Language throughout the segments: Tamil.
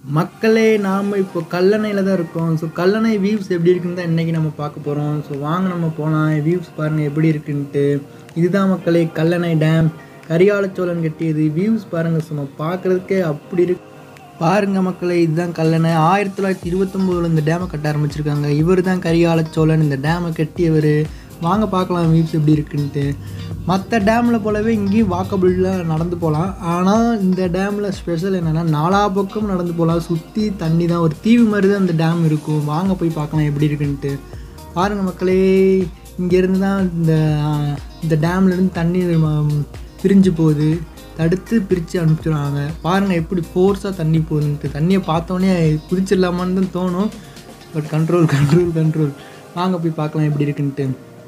மக்களே நாம் இப்போ கல்லணையில் தான் இருக்கோம் ஸோ கல்லணை வியூஸ் எப்படி இருக்குன்னு தான் இன்றைக்கி நம்ம பார்க்க போகிறோம் ஸோ வாங்க நம்ம போகலாம் வியூஸ் பாருங்கள் எப்படி இருக்குன்ட்டு இதுதான் மக்களே கல்லணை டேம் கரிகாலச்சோழன் கட்டியது வியூஸ் பாருங்கள் சும்மா பார்க்குறதுக்கே அப்படி இருக்கு பாருங்கள் மக்களே இதுதான் கல்லணை ஆயிரத்தி தொள்ளாயிரத்தி இருபத்தொம்போதில் இந்த டேமை கட்ட ஆரம்பிச்சிருக்காங்க இவர் தான் கரிகாலச்சோழன் இந்த டேமை கட்டியவர் வாங்க பார்க்கலாம் வியூஸ் எப்படி இருக்குன்ட்டு மற்ற டேமில் போலவே இங்கேயும் வாக்கபிளாக நடந்து போகலாம் ஆனால் இந்த டேமில் ஸ்பெஷல் என்னென்னா நாலா பக்கம் நடந்து போகலாம் சுற்றி தண்ணி தான் ஒரு தீவு மாதிரி தான் இந்த டேம் இருக்கும் வாங்க போய் பார்க்கலாம் எப்படி இருக்குன்ட்டு பாருங்கள் மக்களே இங்கேருந்து தான் இந்த இந்த டேம்லேருந்து தண்ணி ம- பிரிஞ்சு போகுது தடுத்து பிரித்து அனுப்பிச்சிடுவாங்க பாருங்கள் எப்படி ஃபோர்ஸாக தண்ணி போகுதுன்ட்டு தண்ணியை பார்த்தோன்னே குதிச்சிடலாமான்னு தான் தோணும் பட் கண்ட்ரோல் கண்ட்ரோல் கண்ட்ரோல் வாங்க போய் பார்க்கலாம் எப்படி இருக்குன்ட்டு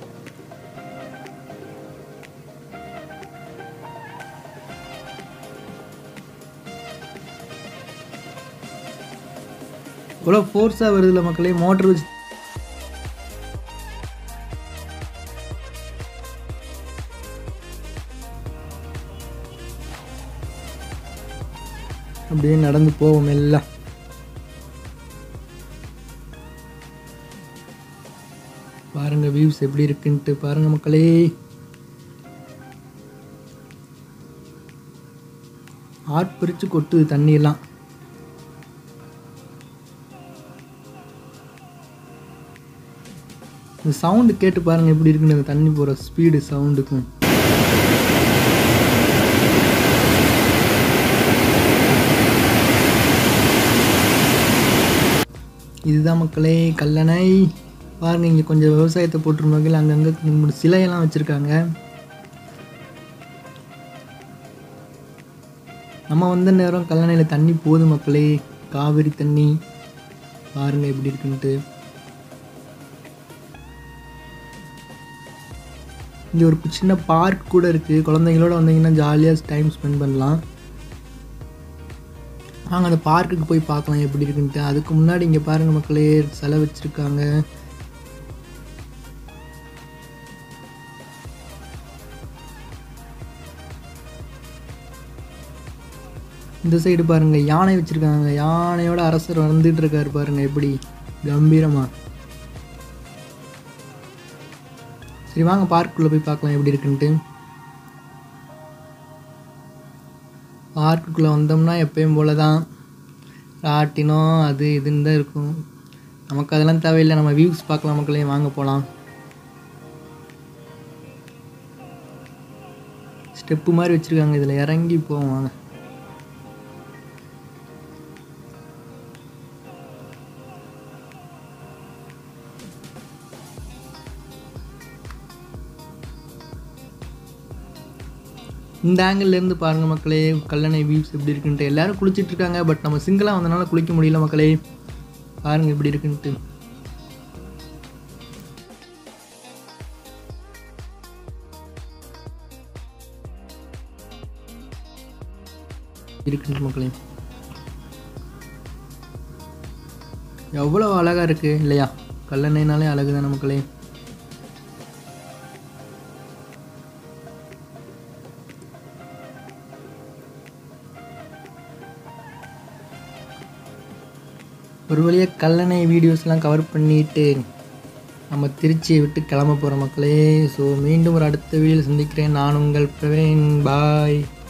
இவ்வளோ ஃபோர்ஸாக வருதுல்ல மக்களே மோட்டர் வச்சு அப்படியே நடந்து போவோம் எல்லாம் பாருங்க வியூஸ் எப்படி இருக்குன்ட்டு பாருங்க மக்களே ஆர்ப்பரிச்சு கொட்டுது தண்ணியெல்லாம் இந்த சவுண்டு கேட்டு பாருங்க எப்படி இருக்குன்னு அந்த தண்ணி போகிற ஸ்பீடு சவுண்டுக்கும் இதுதான் மக்களே கல்லணை பாருங்க இங்கே கொஞ்சம் விவசாயத்தை போட்டிருந்தாங்க அங்கங்கே ரெண்டு மூணு சிலையெல்லாம் வச்சுருக்காங்க நம்ம வந்த நேரம் கல்லணையில் தண்ணி போகுது மக்களே காவிரி தண்ணி பாருங்க எப்படி இருக்குன்ட்டு இங்கே ஒரு சின்ன பார்க் கூட இருக்குது குழந்தைங்களோட வந்தீங்கன்னா ஜாலியாக டைம் ஸ்பெண்ட் பண்ணலாம் வாங்க அந்த பார்க்குக்கு போய் பார்க்கலாம் எப்படி இருக்குன்ட்டு அதுக்கு முன்னாடி இங்கே பாருங்கள் மக்களே சிலை வச்சுருக்காங்க இந்த சைடு பாருங்க யானை வச்சுருக்காங்க யானையோட அரசர் வந்துட்டு இருக்காரு பாருங்க எப்படி கம்பீரமா சரி வாங்க பார்க்குள்ளே போய் பார்க்கலாம் எப்படி இருக்குன்ட்டு பார்க்குக்குள்ளே வந்தோம்னா எப்பயும் போல தான் ராட்டினம் அது இதுன்னு தான் இருக்கும் நமக்கு அதெல்லாம் தேவையில்லை நம்ம வியூஸ் பார்க்கலாம் மக்களே வாங்க போகலாம் ஸ்டெப்பு மாதிரி வச்சுருக்காங்க இதில் இறங்கி போவோம் வாங்க இந்த angle ல இருந்து பாருங்க மக்களே கல்லணை வியூஸ் எப்படி இருக்குன்ட்டு எல்லாரும் குளிச்சிட்டு இருக்காங்க பட் நம்ம சிங்கிளாக வந்தனால குளிக்க முடியல மக்களே பாருங்க எப்படி இருக்குன்ட்டு இருக்குன்ட்டு மக்களே எவ்வளோ அழகா இருக்கு இல்லையா கல்லணைனாலே அழகு தானே மக்களே ஒரு வழியாக கல்லணை வீடியோஸ்லாம் கவர் பண்ணிட்டு நம்ம திருச்சியை விட்டு கிளம்ப போகிற மக்களே ஸோ மீண்டும் ஒரு அடுத்த வீடியோவில் சந்திக்கிறேன் நான் உங்கள் பிரவீன் பாய்